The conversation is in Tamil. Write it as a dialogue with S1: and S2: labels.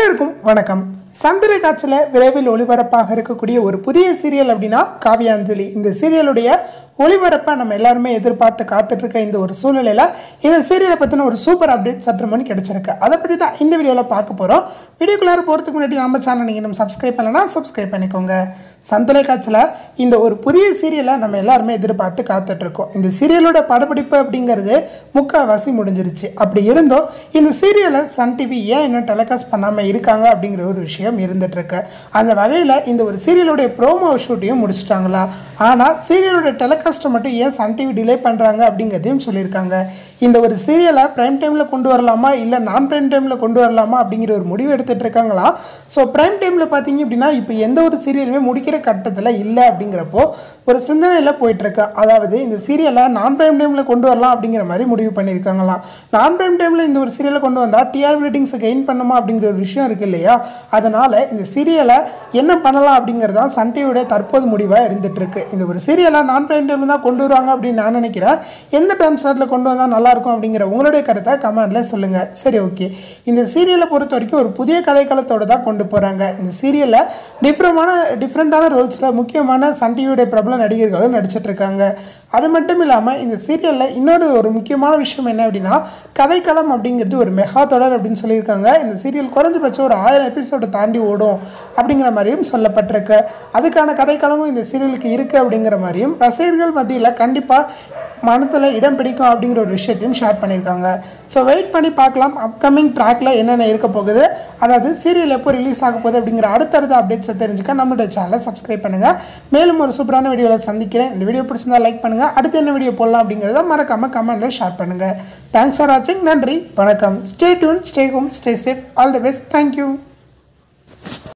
S1: அனைவருக்கும் வணக்கம் சந்திர காட்சியில் விரைவில் ஒளிபரப்பாக இருக்கக்கூடிய ஒரு புதிய சீரியல் அப்படின்னா காவியாஞ்சலி இந்த சீரியலுடைய ஒளிபரப்பை நம்ம எல்லாருமே எதிர்பார்த்து காத்துட்ருக்க இந்த ஒரு சூழ்நிலையில் இந்த சீரியலை பற்றின ஒரு சூப்பர் அப்டேட் சற்று மணி கிடச்சிருக்கு அதை பற்றி தான் இந்த வீடியோவில் பார்க்க போகிறோம் வீடியோக்குள்ளார போகிறதுக்கு முன்னாடி நம்ம சேனல் நீங்கள் நம்ம சப்ஸ்கிரைப் பண்ணலன்னா சப்ஸ்கிரைப் பண்ணிக்கோங்க சன் தொலைக்காட்சியில் இந்த ஒரு புதிய சீரியலை நம்ம எல்லாருமே எதிர்பார்த்து காத்துட்ருக்கோம் இந்த சீரியலோட படப்பிடிப்பு அப்படிங்கிறது முக்கால்வாசி முடிஞ்சிருச்சு அப்படி இருந்தும் இந்த சீரியலை சன் டிவி ஏன் இன்னும் டெலிகாஸ்ட் பண்ணாமல் இருக்காங்க அப்படிங்கிற ஒரு விஷயம் இருந்துகிட்ருக்கு அந்த வகையில் இந்த ஒரு சீரியலுடைய ப்ரோமோ ஷூட்டையும் முடிச்சிட்டாங்களா ஆனால் சீரியலோட டெலிகாஸ்ட்டை மட்டும் ஏன் சன் டிவி டிலே பண்ணுறாங்க அப்படிங்கிறதையும் சொல்லியிருக்காங்க இந்த ஒரு சீரியலை ப்ரைம் டைமில் கொண்டு வரலாமா இல்லை நான் ப்ரைம் டைமில் கொண்டு வரலாமா அப்படிங்கிற ஒரு முடிவு எடுத்துகிட்டு இருக்காங்களா ஸோ ப்ரைம் டைமில் பார்த்தீங்க அப்படின்னா இப்போ எந்த ஒரு சீரியலுமே முடிக்கிற கட்டத்தில் இல்லை அப்படிங்கிறப்போ ஒரு சிந்தனையில் போயிட்டுருக்கு அதாவது இந்த சீரியலை நான் ப்ரைம் டைமில் கொண்டு வரலாம் அப்படிங்கிற மாதிரி முடிவு பண்ணியிருக்காங்களாம் நான் ப்ரைம் டைமில் இந்த ஒரு சீரியலை கொண்டு வந்தால் டிஆர் ரேட்டிங்ஸை கெயின் பண்ணுமா அப்படிங்கிற ஒரு விஷயம் இருக்குது இல்லையா அதனால் இந்த சீரியலை என்ன பண்ணலாம் அப்படிங்கிறது தான் சன் டிவியோட தற்போது முடிவாக இருந்துகிட்ருக்கு இந்த ஒரு சீரியலை நான் ப்ரைம் டைமில் தான் கொண்டு வருவாங்க அப்படின்னு நான் நினைக்கிறேன் எந்த டைம் ஸ்லாட்டில் கொண்டு வந்தால் நல்லாயிருக்கும் அப்படிங்கிற உங்களுடைய கருத்தை கமெண்டில் சொல்லுங்கள் சரி ஓகே இந்த சீரியலை பொறுத்த வரைக்கும் ஒரு புதிய கதைக்களத்தோடு தான் கொண்டு போகிறாங்க இந்த சீரியலில் டிஃப்ரெண்டான டிஃப்ரெண்ட்டான ரோல்ஸில் முக்கியமான சன் டிவியுடைய பிரபல நடிகர்களும் நடிச்சிட்டு இருக்காங்க அது மட்டும் இல்லாமல் இந்த சீரியலில் இன்னொரு ஒரு முக்கியமான விஷயம் என்ன அப்படின்னா கதைக்களம் அப்படிங்கிறது ஒரு மெகா தொடர் அப்படின்னு சொல்லியிருக்காங்க இந்த சீரியல் குறைஞ்சபட்சம் ஒரு ஆயிரம் எபிசோடை தாண்டி ஓடும் அப்படிங்கிற மாதிரியும் சொல்லப்பட்டிருக்கு அதுக்கான கதைக்களமும் இந்த சீரியலுக்கு இருக்குது அப்படிங்கிற மாதிரியும் ரசிகர்கள் மத்தியில் கண்டிப்பாக மனத்தில் இடம் பிடிக்கும் அப்படிங்கிற ஒரு விஷயத்தையும் ஷேர் பண்ணியிருக்காங்க ஸோ வெயிட் பண்ணி பார்க்கலாம் அப்கமிங் ட்ராக்ல என்னென்ன இருக்க போகுது அதாவது சீரியல் எப்போ ரிலீஸ் ஆக போகுது அப்படிங்கிற அடுத்தடுத்த அப்டேட்ஸை தெரிஞ்சுக்க நம்மளுடைய சேனலை சப்ஸ்கிரைப் பண்ணுங்கள் மேலும் ஒரு சூப்பரான வீடியோவில் சந்திக்கிறேன் இந்த வீடியோ பிடிச்சிருந்தா லைக் பண்ணுங்கள் அடுத்து என்ன வீடியோ போடலாம் அப்படிங்கிறத மறக்காமல் கமெண்ட்டில் ஷேர் பண்ணுங்கள் தேங்க்ஸ் ஃபார் வாட்சிங் நன்றி வணக்கம் stay tuned stay home stay safe all the best thank you